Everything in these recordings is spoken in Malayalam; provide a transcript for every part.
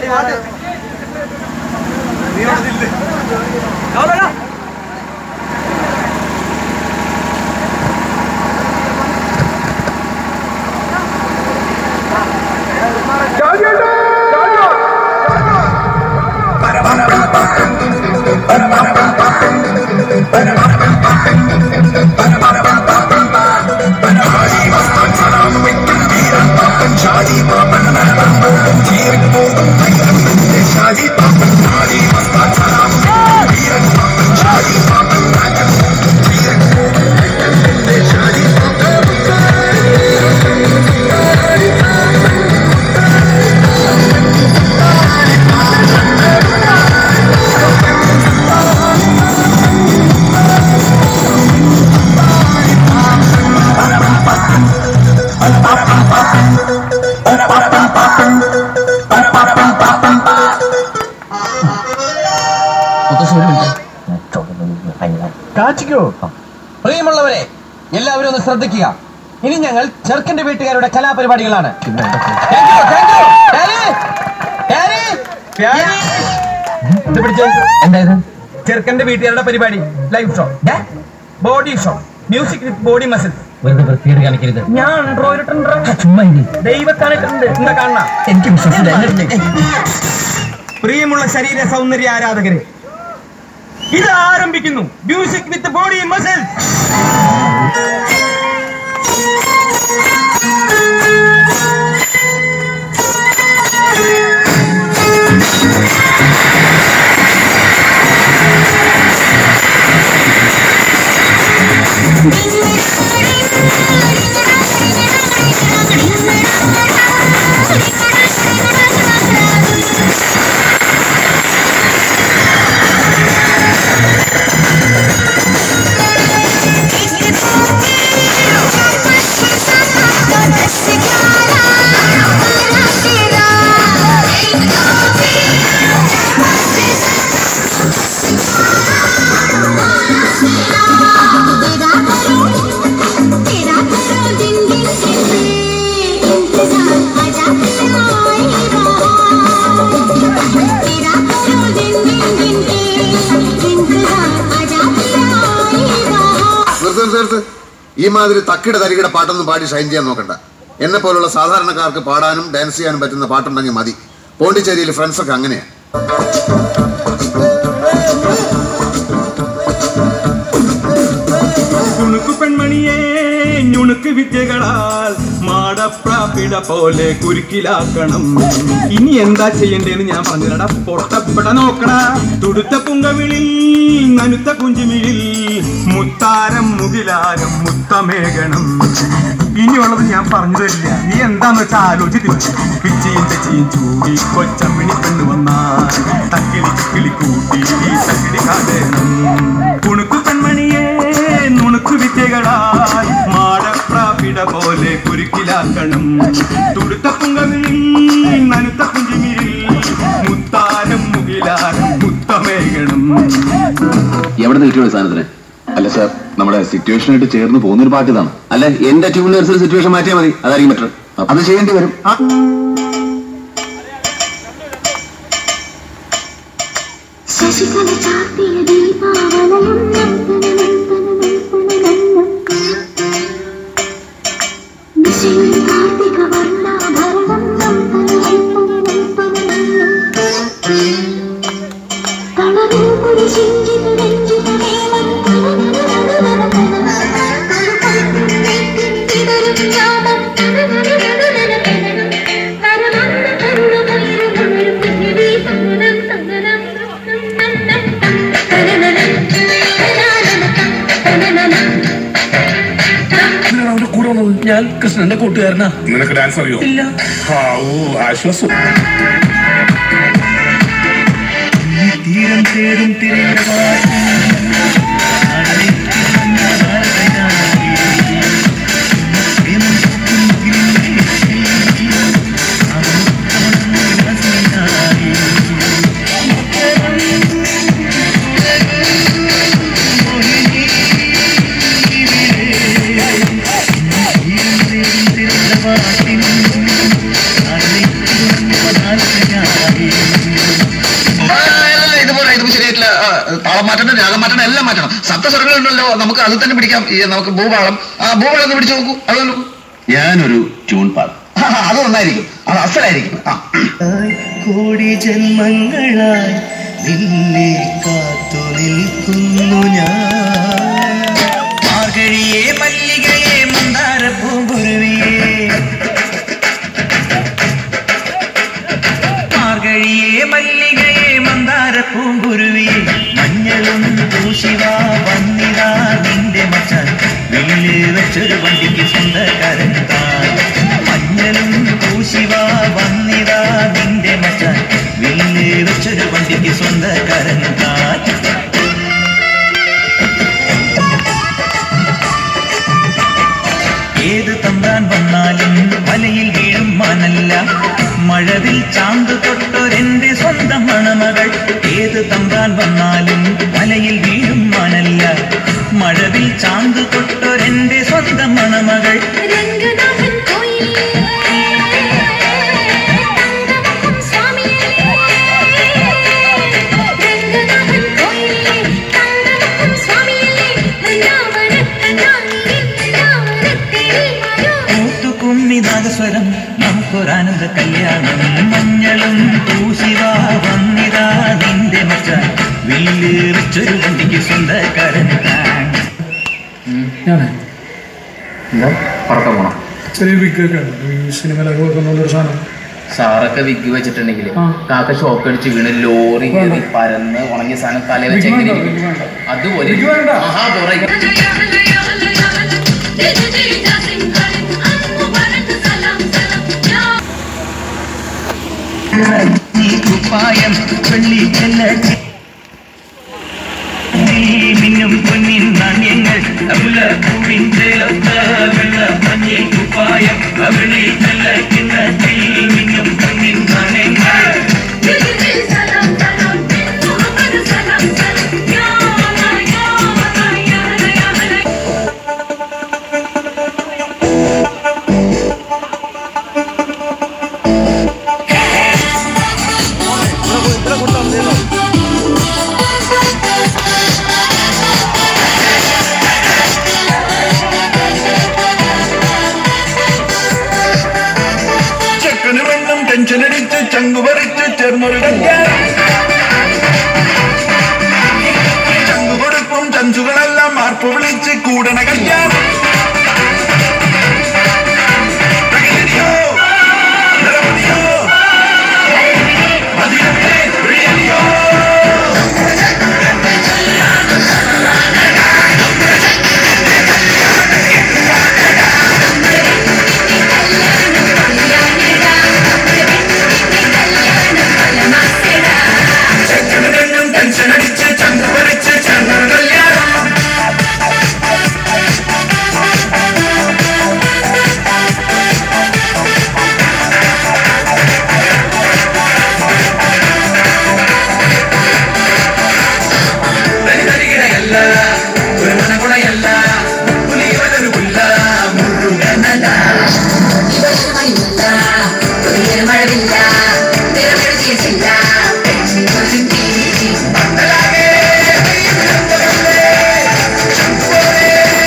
കാച്ചിക്കോ പ്രിയമുള്ളവരെ എല്ലാവരും ഒന്ന് ശ്രദ്ധിക്കുക ഇനി ഞങ്ങൾ ചെറുക്കന്റെ വീട്ടുകാരുടെ കലാപരിപാടികളാണ് Thank you, thank you. Daddy, daddy, daddy. ഇത് പിടിച്ചേ. എന്തായത് ചെറുക്കന്റെ വീട്ടുകാരുടെ പരിപാടി live show body show music with body muscle വെറുതെ വൃത്തിയോട് കാണിക്കരുത് ഞാൻ ഡ്രോ ഇട്ടിട്ടുണ്ട് ചുമ്മാ ഇരി. ദൈവത്താണിട്ടുണ്ട് എന്താ കാണണ എനിക്ക് വിശ്വസിച്ചില്ല പ്രിയമുള്ള ശരീര സൗന്ദര്യ ആരാധകരെ ഇത് ആരംഭിക്കുന്നു മ്യൂസിക് വിത്ത് ബോഡി മസിൽ നിർത്ത് നിർത്ത് നിർത്ത് ഈ മാതിരി തക്കിട തരികിട പാട്ടൊന്നും പാടി ഷൈൻ ചെയ്യാൻ നോക്കണ്ട എന്നെ പോലുള്ള സാധാരണക്കാർക്ക് പാടാനും ഡാൻസ് ചെയ്യാനും പറ്റുന്ന പാട്ടുണ്ടെങ്കിൽ മതി പോണ്ടിച്ചേരിയിൽ ഫ്രണ്ട്സൊക്കെ അങ്ങനെയാ കുണുക്കു പെൺമണിയെ ഞുണുക്ക് വിദ്യകളാൽ മാടപ്രാപിട പോലെ കുരുക്കിലാക്കണം ഇനി എന്താ ചെയ്യണ്ടേന്ന് ഞാൻ പറഞ്ഞില്ലടാ പൊട്ടപ്പെട നോക്കണ തുടുത്ത പുങ്കവിളിൽ നനുത്ത കുഞ്ചുമിഴിൽ മുത്താരം മുകിലാരം മുത്തമേകണം ഇനിയുള്ളത് ഞാൻ പറഞ്ഞു തരില്ല നീ എന്താന്ന് വെച്ചാൽ ആലോചിച്ച് പിച്ചിയും തെച്ചിയും ചൂടി കൊച്ചമ്മിണി പെണ്ണു വന്നാൽ തക്കിളി കിളി കൂട്ടി ഈ തക്കിടി കാതേണം കുണുക്കു പെൺമണിയെ നുണുക്കു വിദ്യകളാൽ മാടപ്രാപിട പോലെ കുരുക്കിലാക്കണം തുടുത്ത പുങ്കവിളിൽ നനുത്ത കുഞ്ചിമിഴിൽ മുത്താരം മുകിലാരം മുത്തമേകണം എവിടെ നിന്ന് കിട്ടിയോ ഈ സാധനത്തിന് അല്ല സാർ നമ്മുടെ സിറ്റുവേഷനായിട്ട് ചേർന്ന് പോകുന്ന ഒരു പാട്ട് ഇതാണ് അല്ല എന്റെ ട്യൂണിന് അനുസരിച്ച് സിറ്റുവേഷൻ മാറ്റിയാൽ മതി അതായിരിക്കും ബെറ്റർ അത് ചെയ്യേണ്ടി വരും ശശികല ചാർത്തിയ ദീപാവലയം ദിശയിൽ കാർത്തിക വർണ്ണാഭരണം തളരൂ കുടി ചിഞ്ചിത രഞ്ജിത മേളം തിടരും യാമം തരമന്ന തരുണമൊരു കുഞ്ഞിരീ തങ്ങനം തങ്ങനം അവന്റെ കൂടെ വന്നത് ഞാൻ കൃഷ്ണന്റെ കൂട്ടുകാരനാ നിനക്ക് ഡാൻസ് അറിയോ ഇല്ല ഹാവൂ ആശ്വാസം തീരം തേടും തിരികെ തണുത്ത സ്വരങ്ങളുണ്ടല്ലോ നമുക്ക് അത് തന്നെ പിടിക്കാം ഈ നമുക്ക് ഭൂപാളം ആ ഭൂപാളം ഒന്ന് പിടിച്ചു നോക്കൂ അത് നോക്കൂ ഞാനൊരു ട്യൂൺ പാടും ആ, അത് നന്നായിരിക്കും അത് അസലായിരിക്കും ആ കോടി ജന്മങ്ങളായി നിന്നെ കാത്തു നിൽക്കുന്നു ഞാൻ മാർഗഴിയെ മല്ലികയെ മന്ദാര പൂങ്കുരുവിയെ മാർഗഴിയെ മല്ലികയെ മന്ദാര പൂങ്കുരുവിയെ മഞ്ഞളും പൂശിവാ വന്നിതാ നിന്റെ മച്ചാൻ വില്ല് വെച്ചൊരു വണ്ടിക്ക് സ്വന്തക്കാരൻ താൻ മഞ്ഞളും പൂശിവാ വന്നിതാ നിന്റെ മച്ചാൻ വില്ല് വെച്ചൊരു വണ്ടിക്ക് സ്വന്തക്കാരൻ താൻ ഏത് തമ്പ്രാൻ വന്നാലും വലയിൽ വീഴും മാനല്ല മഴവിൽ ചാന്ത് തൊട്ടൊരെന്റെ സ്വന്തം മണമകൾ ഏത് തമ്പ്രാൻ വന്നാലും വലയിൽ വീഴും മാനല്ല മഴവിൽ ചാന്ത് തൊട്ടൊരെന്റെ സ്വന്തം മണമകൾ രംഗനാഥൻ കോയിലേ തങ്കമുഖം സ്വാമിയേ രംഗനാഥൻ കോയിലേ തങ്കമുഖം സ്വാമിയേ വൃന്ദാവനത്തിനാണിയേ വൃന്ദാവനത്തേരിമാരോ കൂട്ടുകുമ്മി നാഗസ്വരം നമുക്കൊരാനന്ദ കല്യാണം മഞ്ഞളും പൂശിവാ വന്നിതാ നിന്റെ മച്ച വില്ല് വെച്ചൊരു വണ്ടിക്ക് സ്വന്തക്കാരൻ താൻ ഞാനേ പുറത്ത് പോണം ചെറിയ വിക്കൊക്കെ ഉണ്ട് ഈ സിനിമയിലൊക്കെ വെക്കുന്ന ഒരു സാധനം സാറൊക്കെ വിഗ് വെച്ചിട്ടുണ്ടെങ്കിൽ ആ. കാക്ക ഷോക്ക് അടിച്ച് വീണ് ലോറി കയറി പരന്ന് ഉണങ്ങിയ സാധനം തല വെച്ച് വിഗ് എങ്ങനെ വേണ്ട, ഇരിക്കും? വിഗ് വേണ്ട. അതുപോലെ വിഗ് വേണ്ട. മഹാദുറ നീ കുപ്പായം വെള്ളി ചെല്ലി മിന്നും പൊന്നിൻ നാണ്യങ്ങൾ അമുല പൂവിൻ ചേലത്ത വെള്ള മഞ്ഞിൽ കുപ്പായം അവളി ചെല്ലക്കുന്ന മിന്നും പൊന്നിൻ നാണ്യങ്ങൾ ചെക്കന് വെള്ളം ടെൻഷൻ അടിച്ച് ചങ്കു പറിച്ച് ചേർന്നൊരു കല്യാണം ചങ്കു കൊടുക്കും ചഞ്ചുകളെല്ലാം മാർപ്പ് വിളിച്ച് കൂടണ കല്യാണം പ്രകൃതിയോ, നിരവധിയോ, മതിലത്തെ വിളിയലിയോ. ചെക്കന് വെള്ളം ടെൻഷൻ അടിച്ച് ചങ്കു പറിച്ച് ചേർന്നൊരു കല്യാണം തരിതരികിടയല്ല, ഒരു മണകുണയല്ല, പുലിയോലൊരു പുല്ല, മുഴുവനല്ല. പന്തലാകെ പെയ്യുന്നതല്ലേ, ചങ്കുപോലെ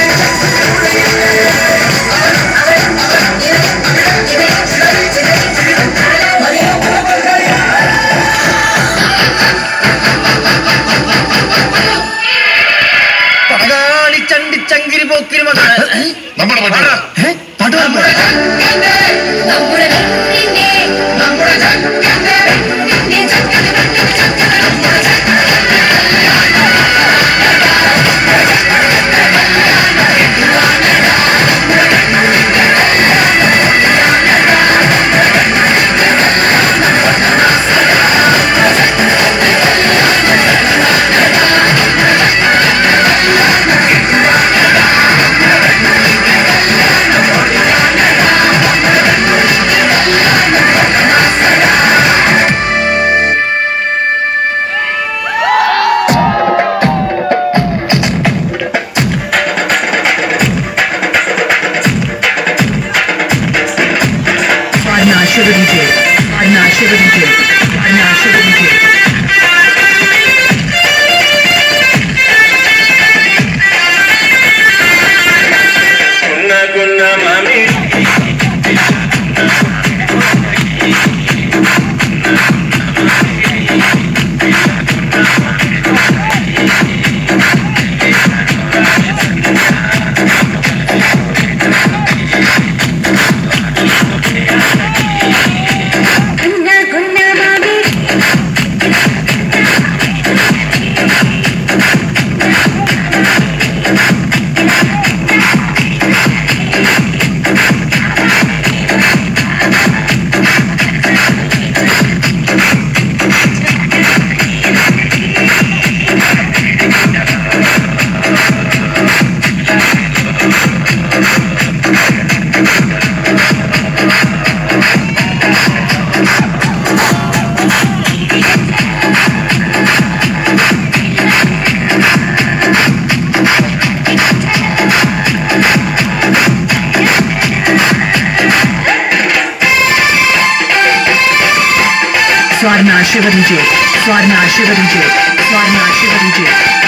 പടകാളി ചണ്ടി ചങ്കിരി പോക്കിരി മകളെ നമ്മുടെ പട്ടി പാട്ട് സ്വർണ ശിവരിജെ സ്വർണ ശിവരിജെ സ്വർണ ശിവരിജെ